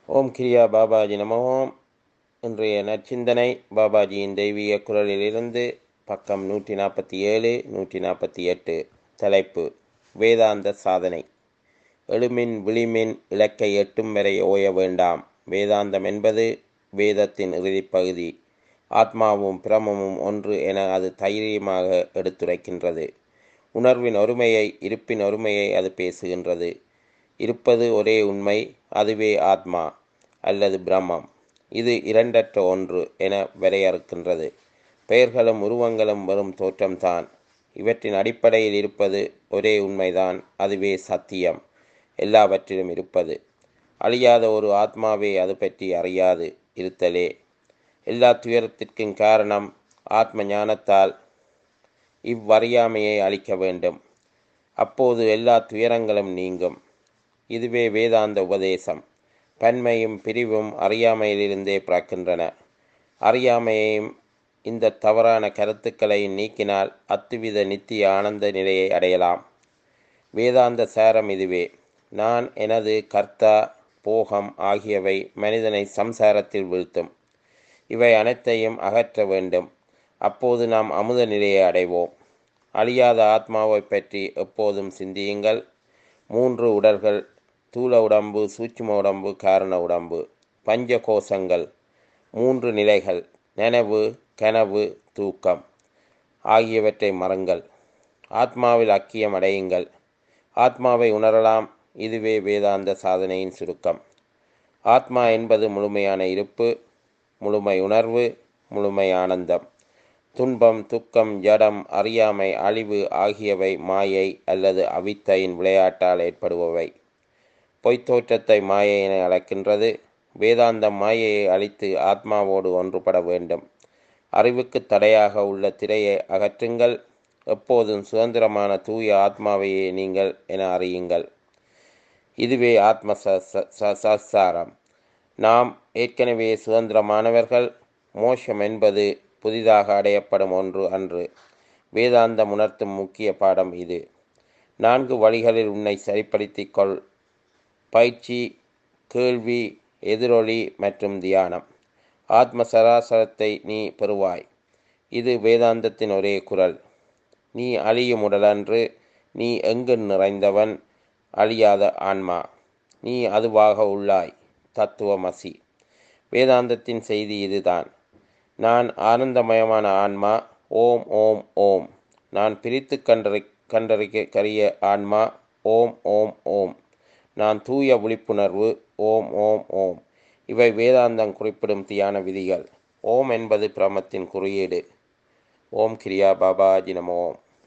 ஓம் கிரியா பாபாஜி நம ஓம் இன்றைய நற்சிந்தனை பாபாஜியின் தெய்வீக குரலிலிருந்து பக்கம் நூற்றி நாற்பத்தி ஏழு நூற்றி நாற்பத்தி எட்டு தலைப்பு வேதாந்த சாதனை எழுமின் விழிமின் இலக்கை எட்டும் வரை ஓய வேண்டாம் வேதாந்தம் என்பது வேதத்தின் இறுதிப் பகுதி ஆத்மாவும் பிரமமும் ஒன்று என அது தைரியமாக எடுத்துரைக்கின்றது உணர்வின் ஒருமையை இருப்பின் ஒருமையை அது பேசுகின்றது இருப்பது ஒரே உண்மை அதுவே ஆத்மா அல்லது பிரம்மம் இது இரண்டற்ற ஒன்று என வரையறுக்கின்றது பெயர்களும் உருவங்களும் வெறும் தோற்றம்தான் இவற்றின் அடிப்படையில் இருப்பது ஒரே உண்மைதான் அதுவே சத்தியம் எல்லாவற்றிலும் இருப்பது அழியாத ஒரு ஆத்மாவே அது பற்றி அறியாது இருத்தலே எல்லா துயரத்திற்கும் காரணம் ஆத்ம ஞானத்தால் இவ்வறியாமையை அளிக்க வேண்டும் அப்போது எல்லா துயரங்களும் நீங்கும் இதுவே வேதாந்த உபதேசம் பன்மையும் பிரிவும் அறியாமையிலிருந்தே பிறக்கின்றன அறியாமையையும் இந்த தவறான கருத்துக்களை நீக்கினால் அத்துவித நித்திய ஆனந்த நிலையை அடையலாம் வேதாந்த சாரம் இதுவே நான் எனது கர்த்தா போகம் ஆகியவை மனிதனை சம்சாரத்தில் வீழ்த்தும் இவை அனைத்தையும் அகற்ற வேண்டும் அப்போது நாம் அமுத நிலையை அடைவோம் அழியாத ஆத்மாவை பற்றி எப்போதும் சிந்தியுங்கள் மூன்று உடல்கள் தூல உடம்பு சூட்சும உடம்பு காரண உடம்பு பஞ்ச கோஷங்கள் மூன்று நிலைகள் நனவு கனவு தூக்கம் ஆகியவற்றை மறங்கள் ஆத்மாவில் அக்கியம் அடையுங்கள் ஆத்மாவை உணரலாம் இதுவே வேதாந்த சாதனையின் சுருக்கம் ஆத்மா என்பது முழுமையான இருப்பு முழுமை உணர்வு முழுமை ஆனந்தம் துன்பம் துக்கம் ஜடம் அறியாமை அழிவு ஆகியவை மாயை அல்லது அவித்தையின் விளையாட்டால் ஏற்படுபவை பொய்த்தோற்றத்தை மாயை என அழைக்கின்றது வேதாந்தம் மாயையை அழித்து ஆத்மாவோடு ஒன்றுபட வேண்டும் அறிவுக்கு தடையாக உள்ள திரையை அகற்றுங்கள் எப்போதும் சுதந்திரமான தூய ஆத்மாவையே நீங்கள் என அறியுங்கள் இதுவே ஆத்ம சசாரம் நாம் ஏற்கனவே சுதந்திரமானவர்கள் மோஷம் என்பது புதிதாக அடையப்படும் ஒன்று அன்று வேதாந்தம் உணர்த்தும் முக்கிய பாடம் இது நான்கு வழிகளில் உன்னை சரிப்படுத்திக் கொள் பயிற்சி கேள்வி எதிரொலி மற்றும் தியானம் ஆத்ம சராசரத்தை நீ பெறுவாய் இது வேதாந்தத்தின் ஒரே குரல் நீ அழியும் உடலன்று நீ எங்கு நிறைந்தவன் அழியாத ஆன்மா நீ அதுவாக உள்ளாய் தத்துவமசி வேதாந்தத்தின் செய்தி இதுதான் நான் ஆனந்தமயமான ஆன்மா ஓம் ஓம் ஓம் நான் பிரித்து கண்டறி கண்டறிக்க கரிய ஆன்மா ஓம் ஓம் ஓம் நான் தூய விழிப்புணர்வு ஓம் ஓம் ஓம் இவை வேதாந்தம் குறிப்பிடும் தியான விதிகள் ஓம் என்பது பிரமத்தின் குறியீடு ஓம் கிரியா பாபாஜி நம ஓம்